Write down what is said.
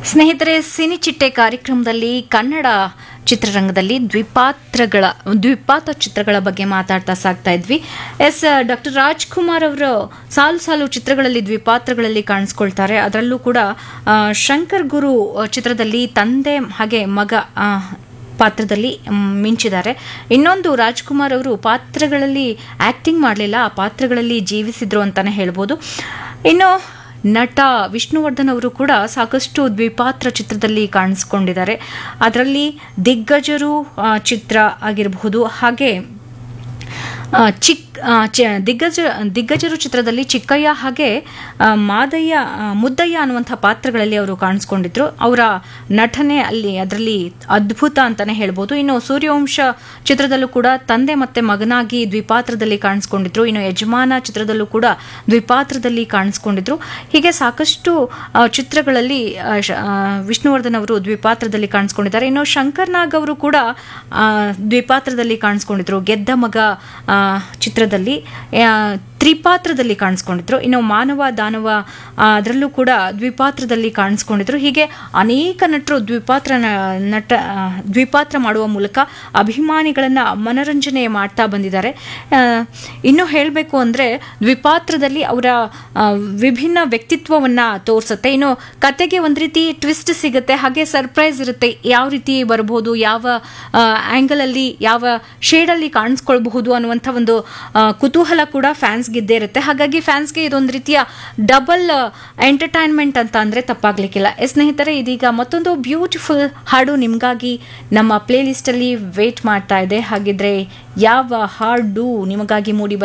ಸ್ನೇಹಿತರೆ ಸಿನಿಚಿಟ್ಟೆ ಕಾರ್ಯಕ್ರಮದಲ್ಲಿ ಕನ್ನಡ ಚಿತ್ರರಂಗದಲ್ಲಿ ದ್ವಿಪಾತ್ರಗಳ ದ್ವಿಪಾತ್ರ ಚಿತ್ರಗಳ ಬಗ್ಗೆ ಮಾತಾಡ್ತಾ ಸಾಗ್ತಾ ಇದ್ವಿ ಎಸ್ ಡಾಕ್ಟರ್ ರಾಜ್ಕುಮಾರ್ ಅವರು ಸಾಲು ಸಾಲು ಚಿತ್ರಗಳಲ್ಲಿ ದ್ವಿಪಾತ್ರಗಳಲ್ಲಿ ಕಾಣಿಸ್ಕೊಳ್ತಾರೆ ಅದರಲ್ಲೂ ಕೂಡ ಆ, ಶಂಕರ್ ಗುರು ಚಿತ್ರದಲ್ಲಿ ತಂದೆ ಹಾಗೆ ಮಗ ಆ, ಪಾತ್ರದಲ್ಲಿ ಮ್, ಮಿಂಚಿದ್ದಾರೆ ಇನ್ನೊಂದು ರಾಜ್ಕುಮಾರ್ ಅವರು ಪಾತ್ರಗಳಲ್ಲಿ ಆಕ್ಟಿಂಗ್ ಮಾಡಲಿಲ್ಲ ಆ ಪಾತ್ರಗಳಲ್ಲಿ ಜೀವಿಸಿದ್ರು ಅಂತಾನೆ ಹೇಳ್ಬೋದು ಇನ್ನು ನಟ ವಿಷ್ಣುವರ್ಧನ್ ಅವರು ಕೂಡ ಸಾಕಷ್ಟು ದ್ವಿಪಾತ್ರ ಚಿತ್ರದಲ್ಲಿ ಕಾಣಿಸ್ಕೊಂಡಿದ್ದಾರೆ ಅದರಲ್ಲಿ ದಿಗ್ಗಜರು ಆ, ಚಿತ್ರ ಆಗಿರಬಹುದು ಹಾಗೆ ಆ, ಚಿಕ್ ಆ, ಚ- ದಿಗ್ಗಜ ದಿಗ್ಗಜರು ಚಿತ್ರದಲ್ಲಿ ಚಿಕ್ಕಯ್ಯ ಹಾಗೆ ಆ, ಮಾದಯ್ಯ ಆ, ಮುದ್ದಯ್ಯ ಅನ್ನುವಂಥ ಪಾತ್ರಗಳಲ್ಲಿ ಅವರು ಕಾಣಿಸ್ಕೊಂಡಿದ್ರು ಅವರ ನಟನೆ ಅಲ್ಲಿ ಅದರಲ್ಲಿ ಅದ್ಭುತ ಅಂತಾನೆ ಹೇಳ್ಬೋದು ಇನ್ನು ಸೂರ್ಯವಂಶ ಚಿತ್ರದಲ್ಲೂ ಕೂಡ ತಂದೆ ಮತ್ತೆ ಮಗನಾಗಿ ದ್ವಿಪಾತ್ರದಲ್ಲಿ ಕಾಣಿಸ್ಕೊಂಡಿದ್ರು ಇನ್ನು ಯಜಮಾನ ಚಿತ್ರದಲ್ಲೂ ಕೂಡ ದ್ವಿಪಾತ್ರದಲ್ಲಿ ಕಾಣಿಸ್ಕೊಂಡಿದ್ರು ಹೀಗೆ ಸಾಕಷ್ಟು ಆ, ಚಿತ್ರಗಳಲ್ಲಿ ಆ, ಶ- ಆ, ವಿಷ್ಣುವರ್ಧನ್ ಅವರು ದ್ವಿಪಾತ್ರದಲ್ಲಿ ಕಾಣಿಸ್ಕೊಂಡಿದ್ದಾರೆ ಇನ್ನು ಶಂಕರ್ ನಾಗ್ ಅವರು ಕೂಡ ಆ, ದ್ವಿಪಾತ್ರದಲ್ಲಿ ಕಾಣಿಸ್ಕೊಂಡಿದ್ರು ಗೆದ್ದ ಮಗ ಆ, ಚಿತ್ರದಲ್ಲಿ ಆ, ತ್ರಿಪಾತ್ರದಲ್ಲಿ ಕಾಣಿಸ್ಕೊಂಡಿದ್ರು ಇನ್ನು ಮಾನವ ದಾನವ ಆ, ಅದರಲ್ಲೂ ಕೂಡ ದ್ವಿಪಾತ್ರದಲ್ಲಿ ಕಾಣಿಸ್ಕೊಂಡಿದ್ರು ಹೀಗೆ ಅನೇಕ ನಟರು ದ್ವಿಪಾತ್ರ ನ- ನಟ ಆ, ದ್ವಿಪಾತ್ರ ಮಾಡುವ ಮೂಲಕ ಅಭಿಮಾನಿಗಳನ್ನ ಮನರಂಜನೆ ಮಾಡ್ತಾ ಬಂದಿದ್ದಾರೆ ಆ, ಇನ್ನು ಹೇಳಬೇಕು ಅಂದ್ರೆ ದ್ವಿಪಾತ್ರದಲ್ಲಿ ಅವರ ಆ, ವಿಭಿನ್ನ ವ್ಯಕ್ತಿತ್ವವನ್ನ ತೋರಿಸುತ್ತೆ ಇನ್ನು ಕತೆಗೆ ಒಂದ್ ರೀತಿ ಟ್ವಿಸ್ಟ್ ಸಿಗುತ್ತೆ ಹಾಗೆ ಸರ್ಪ್ರೈಸ್ ಇರುತ್ತೆ ಯಾವ ರೀತಿ ಬರಬಹುದು ಯಾವ ಆಂಗಲ್ ಅಲ್ಲಿ ಯಾವ ಶೇಡ್ ಅಲ್ಲಿ ಕಾಣಿಸ್ಕೊಳ್ಬಹುದು ಅನ್ನುವಂಥ ಒಂದು ಆ, ಕುತೂಹಲ ಕೂಡ ಫ್ಯಾನ್ಸ್ಗೆ ಇದ್ದೇ ಇರುತ್ತೆ ಹಾಗಾಗಿ ಫ್ಯಾನ್ಸ್ಗೆ ಇದೊಂದು ರೀತಿಯ ಡಬಲ್ ಎಂಟರ್ಟೈನ್ಮೆಂಟ್ ಅಂತ ಅಂದ್ರೆ ತಪ್ಪಾಗ್ಲಿಕ್ಕಿಲ್ಲ ಎಸ್ ಸ್ನೇಹಿತರೆ ಇದೀಗ ಮತ್ತೊಂದು ಬ್ಯೂಟಿಫುಲ್ ಹಾಡು ನಿಮಗಾಗಿ ನಮ್ಮ ಪ್ಲೇ ಲಿಸ್ಟ್ ಅಲ್ಲಿ ವೇಟ್ ಮಾಡ್ತಾ ಇದೆ ಹಾಗಿದ್ರೆ ಯಾವ ಹಾಡು ನಿಮಗಾಗಿ ಮೂಡಿ